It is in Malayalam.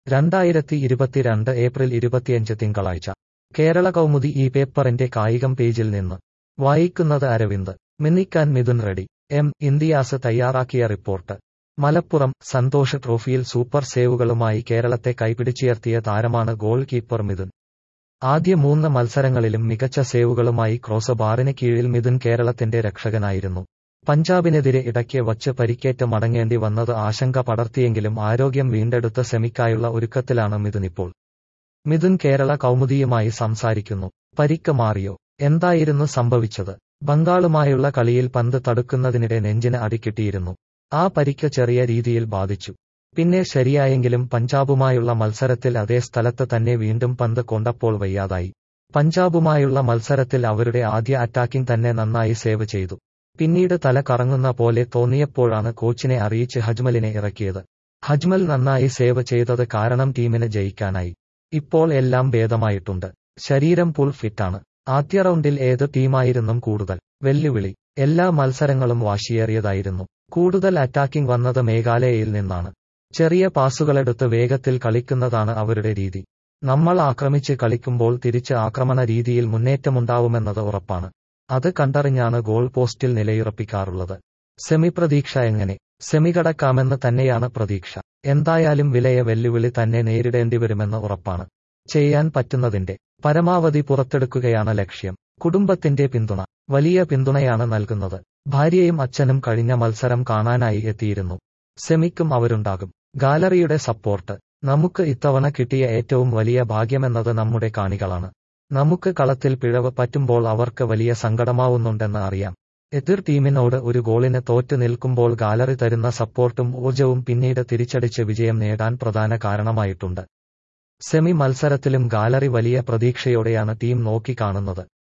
രണ്ടായിരത്തി ഇരുപത്തിരണ്ട് ഏപ്രിൽ ഇരുപത്തിയഞ്ച് തിങ്കളാഴ്ച കേരള കൗമുദി ഈ പേപ്പറിന്റെ കായികം പേജിൽ നിന്ന് വായിക്കുന്നത് അരവിന്ദ് മിന്നിക്കാൻ മിഥുൻ റെഡി എം ഇന്ത്യാസ് തയ്യാറാക്കിയ റിപ്പോർട്ട് മലപ്പുറം സന്തോഷ് ട്രോഫിയിൽ സൂപ്പർ സേവുകളുമായി കേരളത്തെ കൈപിടിച്ചുയർത്തിയ താരമാണ് ഗോൾ കീപ്പർ മിഥുൻ ആദ്യ മൂന്ന് മത്സരങ്ങളിലും മികച്ച സേവുകളുമായി ക്രോസ് ബാറിന് കീഴിൽ മിഥുൻ കേരളത്തിന്റെ രക്ഷകനായിരുന്നു പഞ്ചാബിനെതിരെ ഇടയ്ക്ക് വച്ച് പരിക്കേറ്റ് മടങ്ങേണ്ടി വന്നത് ആശങ്ക പടർത്തിയെങ്കിലും ആരോഗ്യം വീണ്ടെടുത്ത സെമിക്കായുള്ള ഒരുക്കത്തിലാണ് മിഥുനിപ്പോൾ മിഥുൻ കേരള കൗമുദിയുമായി സംസാരിക്കുന്നു പരിക്ക് മാറിയോ എന്തായിരുന്നു സംഭവിച്ചത് ബംഗാളുമായുള്ള കളിയിൽ പന്ത് തടുക്കുന്നതിനിടെ നെഞ്ചിന് അടിക്കിട്ടിയിരുന്നു ആ പരിക്ക് ചെറിയ രീതിയിൽ ബാധിച്ചു പിന്നെ ശരിയായെങ്കിലും പഞ്ചാബുമായുള്ള മത്സരത്തിൽ അതേ സ്ഥലത്ത് തന്നെ വീണ്ടും പന്ത് കൊണ്ടപ്പോൾ വയ്യാതായി പഞ്ചാബുമായുള്ള മത്സരത്തിൽ അവരുടെ ആദ്യ അറ്റാക്കിംഗ് തന്നെ നന്നായി സേവ് ചെയ്തു പിന്നീട് തല കറങ്ങുന്ന പോലെ തോന്നിയപ്പോഴാണ് കോച്ചിനെ അറിയിച്ച് ഹജ്മലിനെ ഇറക്കിയത് ഹജ്മൽ നന്നായി സേവ് ചെയ്തത് കാരണം ടീമിന് ജയിക്കാനായി ഇപ്പോൾ എല്ലാം ഭേദമായിട്ടുണ്ട് ശരീരം ഫുൾ ഫിറ്റാണ് ആദ്യ റൗണ്ടിൽ ഏത് ടീമായിരുന്നും കൂടുതൽ വെല്ലുവിളി എല്ലാ മത്സരങ്ങളും വാശിയേറിയതായിരുന്നു കൂടുതൽ അറ്റാക്കിംഗ് വന്നത് മേഘാലയയിൽ നിന്നാണ് ചെറിയ പാസുകളെടുത്ത് വേഗത്തിൽ കളിക്കുന്നതാണ് അവരുടെ രീതി നമ്മൾ ആക്രമിച്ച് കളിക്കുമ്പോൾ തിരിച്ച് ആക്രമണ രീതിയിൽ മുന്നേറ്റമുണ്ടാവുമെന്നത് ഉറപ്പാണ് അത് കണ്ടറിഞ്ഞാണ് ഗോൾ പോസ്റ്റിൽ നിലയുറപ്പിക്കാറുള്ളത് സെമി പ്രതീക്ഷ എങ്ങനെ സെമി കടക്കാമെന്ന് തന്നെയാണ് പ്രതീക്ഷ എന്തായാലും വിലയ വെല്ലുവിളി തന്നെ നേരിടേണ്ടിവരുമെന്ന് ഉറപ്പാണ് ചെയ്യാൻ പറ്റുന്നതിന്റെ പരമാവധി പുറത്തെടുക്കുകയാണ് ലക്ഷ്യം കുടുംബത്തിന്റെ പിന്തുണ വലിയ പിന്തുണയാണ് നൽകുന്നത് ഭാര്യയും അച്ഛനും കഴിഞ്ഞ മത്സരം കാണാനായി എത്തിയിരുന്നു സെമിക്കും അവരുണ്ടാകും ഗാലറിയുടെ സപ്പോർട്ട് നമുക്ക് ഇത്തവണ കിട്ടിയ ഏറ്റവും വലിയ ഭാഗ്യമെന്നത് നമ്മുടെ കാണികളാണ് നമുക്ക് കളത്തിൽ പിഴവ് പറ്റുമ്പോൾ അവർക്ക് വലിയ സങ്കടമാവുന്നുണ്ടെന്ന് അറിയാം എതിർ ടീമിനോട് ഒരു ഗോളിന് തോറ്റു നിൽക്കുമ്പോൾ ഗാലറി തരുന്ന സപ്പോർട്ടും ഊർജവും പിന്നീട് തിരിച്ചടിച്ച് വിജയം നേടാൻ പ്രധാന കാരണമായിട്ടുണ്ട് സെമി മത്സരത്തിലും ഗാലറി വലിയ പ്രതീക്ഷയോടെയാണ് ടീം നോക്കിക്കാണുന്നത്